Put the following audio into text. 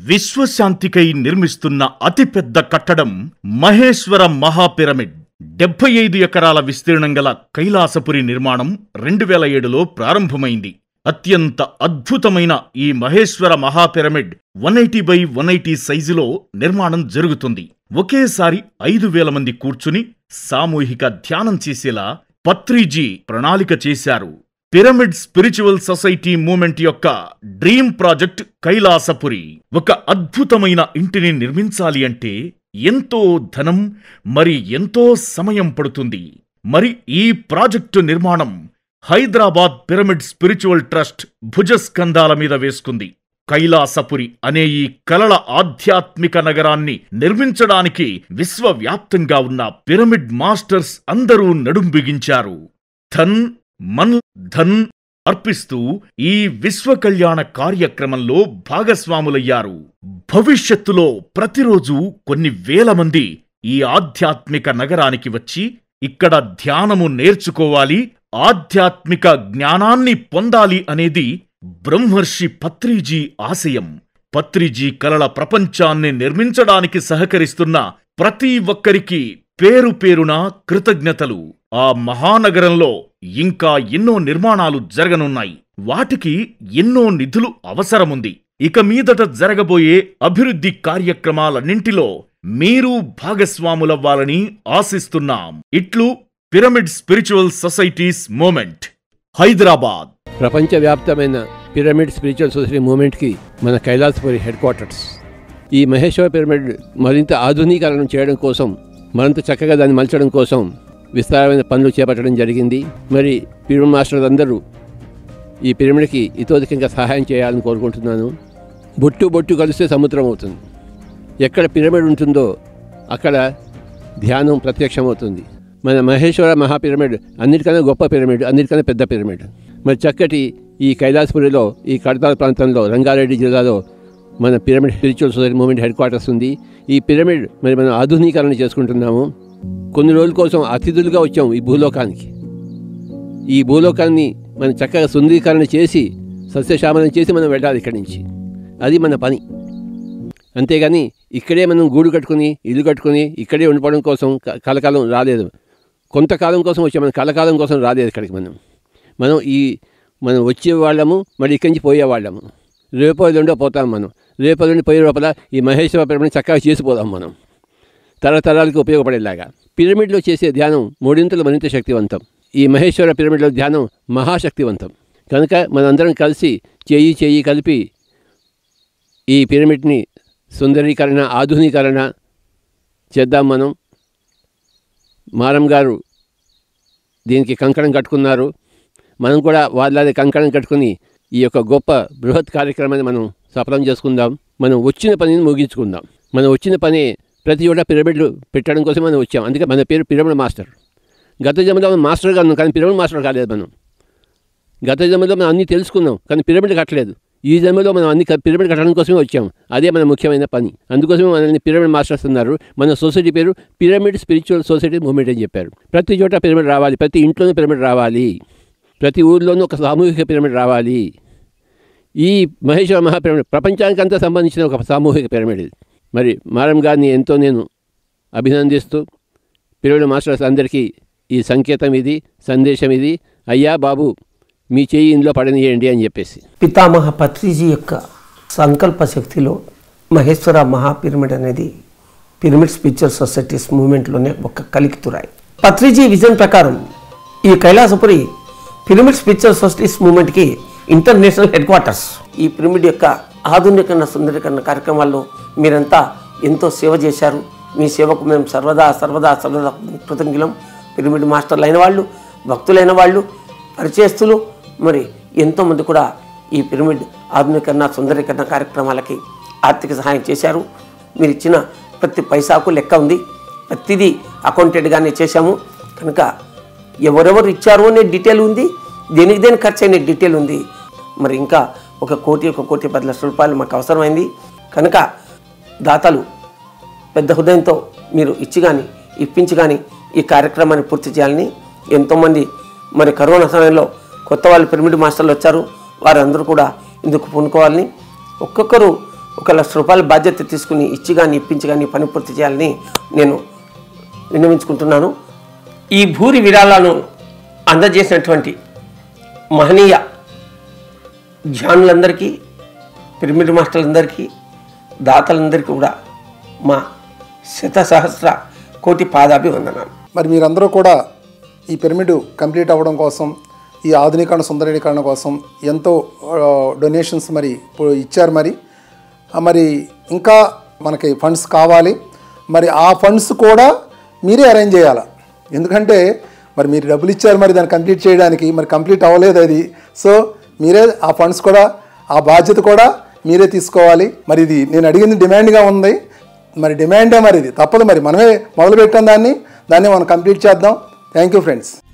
విశ్వశాంతికై నిర్మిస్తున్న అతిపెద్ద కట్టడం మహేశ్వర మహాపిరమిడ్ డెబ్బై ఐదు ఎకరాల విస్తీర్ణం గల కైలాసపురి నిర్మాణం రెండు వేల ఏడులో ప్రారంభమైంది అత్యంత అద్భుతమైన ఈ మహేశ్వర మహాపిరమిడ్ one eighty by one eighty సైజులో నిర్మాణం జరుగుతుంది ఒకేసారి ఐదు వేల మంది కూర్చుని సామూహిక ధ్యానం చేసేలా పత్రిజీ ప్రణాళిక చేశారు పిరమిడ్ స్పిరిచువల్ సొసైటీ మూమెంట్ యొక్క డ్రీమ్ ప్రాజెక్ట్ కైలాసపురి ఒక అద్భుతమైన ఇంటిని నిర్మించాలి అంటే ఎంతో ధనం మరి ఎంతో సమయం పడుతుంది మరి ఈ ప్రాజెక్టు నిర్మాణం హైదరాబాద్ పిరమిడ్ స్పిరిచువల్ ట్రస్ట్ భుజస్కంధాల మీద వేసుకుంది కైలాసపురి అనే ఈ కలల ఆధ్యాత్మిక నగరాన్ని నిర్మించడానికి విశ్వవ్యాప్తంగా ఉన్న పిరమిడ్ మాస్టర్స్ అందరూ నడుం బిగించారు ధన్ మన్ ధన్ అర్పిస్తూ ఈ విశ్వ కళ్యాణ కార్యక్రమంలో భాగస్వాములయ్యారు భవిష్యత్తులో ప్రతిరోజు కొన్ని వేల మంది ఈ ఆధ్యాత్మిక నగరానికి వచ్చి ఇక్కడ ధ్యానము నేర్చుకోవాలి ఆధ్యాత్మిక జ్ఞానాన్ని పొందాలి అనేది బ్రహ్మర్షి పత్రిజీ ఆశయం పత్రిజీ కలల ప్రపంచాన్ని నిర్మించడానికి సహకరిస్తున్న ప్రతి ఒక్కరికి పేరు పేరున కృతజ్ఞతలు ఆ మహానగరంలో ఇంకా ఎన్నో నిర్మాణాలు జరగనున్నాయి వాటికి ఎన్నో నిధులు అవసరముంది ఇక మీదట జరగబోయే అభివృద్ధి కార్యక్రమాలన్నింటిలో మీరు భాగస్వాములవ్వాలని ఆశిస్తున్నాం ఇట్లు pyramid spiritual societies movement Hyderabad ప్రపంచవ్యాప్తమైన పిరమిడ్ స్పిరిచువల్ సొసైటీ మూమెంట్కి మన కైలాసపురి హెడ్ క్వార్టర్స్ ఈ మహేశ్వర పిరమిడ్ మరింత ఆధునీకరణం చేయడం కోసం మరింత చక్కగా దాన్ని మలచడం కోసం విస్తారమైన పనులు చేపట్టడం జరిగింది మరి పిరమిడ్ మాస్టర్లు అందరూ ఈ పిరమిడ్కి ఇతోధికంగా సహాయం చేయాలని కోరుకుంటున్నాను బొట్టు బొట్టు కలిస్తే సముద్రం అవుతుంది ఎక్కడ పిరమిడ్ ఉంటుందో అక్కడ ధ్యానం ప్రత్యక్షమవుతుంది మన మహేశ్వర మహాపిరమిడ్ అన్నిటికన్నా గొప్ప పిరమిడ్ అన్నిటికన్నా పెద్ద పిరమిడ్ మరి చక్కటి ఈ కైలాసపురిలో ఈ కడతాల ప్రాంతంలో రంగారెడ్డి జిల్లాలో మన pyramid spiritual society movement headquarters ఉంది ఈ పిరమిడ్ మరి మనం ఆధునీకరణ చేసుకుంటున్నాము కొన్ని రోజుల కోసం అతిథులుగా వచ్చాము ఈ భూలోకానికి ఈ భూలోకాన్ని మనం చక్కగా సుందరీకరణ చేసి సస్యశామనం చేసి మనం వెళ్ళాలి ఇక్కడి నుంచి అది మన పని అంతేగాని ఇక్కడే మనం గూడు కట్టుకుని ఇల్లు కట్టుకుని ఇక్కడే ఉండిపోవడం కోసం క- కలకాలం రాలేదు కొంతకాలం కోసం వచ్చాం మనం కలకాలం కోసం రాలేదు ఇక్కడికి మనం మనం ఈ మనం వచ్చే వాళ్ళము మరి ఇక్కడి నుంచి పోయేవాళ్ళము రేపో ఎల్లుండో పోతాం మనం రేపో ఎల్లుండి పోయే లోపల ఈ మహేశ్వర పిరమిడ్ చక్కగా చేసిపోదాం మనం తరతరాలకు ఉపయోగపడేలాగా పిరమిడ్లో చేసే ధ్యానం మూడింతలు మరింత శక్తివంతం ఈ మహేశ్వర పిరమిడ్లో ధ్యానం మహాశక్తివంతం కనుక మనందరం కలిసి చేయి చేయి కలిపి ఈ పిరమిడ్ని సుందరీకరణ ఆధునీకరణ చేద్దాం మనం మారం గారు దీనికి కంకణం కట్టుకున్నారు మనం కూడా వాళ్ళది కంకణం కట్టుకుని ఈ యొక్క గొప్ప బృహత్ కార్యక్రమాన్ని మనం సఫలం చేసుకుందాం మనం వచ్చిన పనిని ముగించుకుందాం మనం వచ్చిన పని ప్రతి చోట పిరమిడ్లు పెట్టడం కోసం మనం వచ్చాం అందుకే మన పేరు పిరమిడ్ మాస్టర్ గత జన్మలో మనం మాస్టర్గా ఉన్నాం కానీ పిరమిడ్ మాస్టర్ కాలేదు మనం గత జన్మలో మనం అన్నీ తెలుసుకున్నాం కానీ పిరమిడ్ కట్టలేదు ఈ జన్మలో మనం అన్ని క- పిరమిడ్ కట్టడం కోసమే వచ్చాం అదే మన ముఖ్యమైన పని అందుకోసమే మనల్ని పిరమిడ్ మాస్టర్స్ ఉన్నారు మన సొసైటీ పేరు పిరమిడ్ స్పిరిచువల్ సొసైటీ మూవ్మెంట్ అని చెప్పారు ప్రతి చోట పిరమిడ్ రావాలి ప్రతి ఇంట్లోనూ పిరమిడ్ రావాలి ప్రతి ఊర్లోనూ ఒక సామూహిక పిరమిడ్ రావాలి ఈ మహేశ్వర మహాపిరమిడ్ ప్రపంచానికంతా సంబంధించిన ఒక సామూహిక పిరమిడ్ ఇది మరి మారం గారిని ఎంతో నేను అభినందిస్తూ పిరమిడ్ మాస్టర్స్ అందరికీ ఈ సంకేతం ఇది సందేశం ఇది అయ్యా బాబు మీ చేయి ఇందులో పడనియండి అని చెప్పేసి పితామహ పత్రిజీ యొక్క సంకల్ప శక్తిలో మహేశ్వర మహాపిరమిడ్ అనేది పిరమిడ్ స్పిరిచువల్ సొసైటీస్ మూమెంట్లోనే ఒక కలికితురాయి పత్రిజీ విజన్ ప్రకారం ఈ కైలాసపురి పిరమిడ్ స్పిరిచువల్ సొసైటీస్ మూమెంట్కి ఇంటర్నేషనల్ హెడ్ క్వార్టర్స్ ఈ పిరమిడ్ యొక్క ఆధునికరణ సుందరీకరణ కార్యక్రమాల్లో మీరంతా ఎంతో సేవ చేశారు మీ సేవకు మేము సర్వదా సర్వదా సర్వదా కృతజ్ఞులం పిరమిడ్ మాస్టర్లు అయిన వాళ్ళు భక్తులైన వాళ్ళు పరిచయస్తులు మరి ఎంతోమంది కూడా ఈ పిరమిడ్ ఆధునీకరణ సుందరీకరణ కార్యక్రమాలకి ఆర్థిక సహాయం చేశారు మీరు ఇచ్చిన ప్రతి పైసాకు లెక్క ఉంది ప్రతిదీ అకౌంటెడ్గానే చేశాము కనుక ఎవరెవరు ఇచ్చారు అనే డీటెయిల్ ఉంది దేనికి దేనికి ఖర్చు అయిన డీటెయిల్ ఉంది మరి ఇంకా ఒక కోటి ఒక కోటి పది లక్షల రూపాయలు మాకు అవసరమైంది కనుక దాతలు పెద్ద హృదయంతో మీరు ఇచ్చి కానీ ఇప్పించి కానీ ఈ కార్యక్రమాన్ని పూర్తి చేయాలని ఎంతోమంది మరి కరోనా సమయంలో కొత్త వాళ్ళు పిరమిడ్ మాస్టర్లు వచ్చారు వారందరూ కూడా ఇందుకు పూనుకోవాలని ఒక్కొక్కరు ఒక లక్ష రూపాయల బాధ్యత తీసుకుని ఇచ్చి కానీ ఇప్పించి కానీ పని పూర్తి చేయాలని నేను విన్నవించుకుంటున్నాను ఈ భూరి విరాళాలను అందజేసినటువంటి మహనీయ ధ్యానులందరికీ పిరమిడ్ మాస్టర్లందరికీ దాతలందరికీ కూడా మా శత సహస్ర కోటి పాదాభివందనాలు మరి మీరందరూ కూడా ఈ పిరమిడ్ కంప్లీట్ అవ్వడం కోసం ఈ ఆధునీకరణ సుందరీకరణ కోసం ఎంతో డొనేషన్స్ మరి ఇప్పుడు ఇచ్చారు మరి ఆ, మరి ఇంకా మనకి ఫండ్స్ కావాలి మరి ఆ ఫండ్స్ కూడా మీరే అరేంజ్ చేయాలి ఎందుకంటే మరి మీరు డబ్బులు ఇచ్చారు మరి దాన్ని కంప్లీట్ చేయడానికి మరి కంప్లీట్ అవ్వలేదు అది సో మీరే ఆ ఫండ్స్ కూడా ఆ బాధ్యత కూడా మీరే తీసుకోవాలి మరి ఇది నేను అడిగింది డిమాండ్గా ఉంది మరి డిమాండే మరి ఇది తప్పదు మరి మనమే మొదలు పెట్టాం దాన్ని దాన్ని మనం కంప్లీట్ చేద్దాం థ్యాంక్ యూ ఫ్రెండ్స్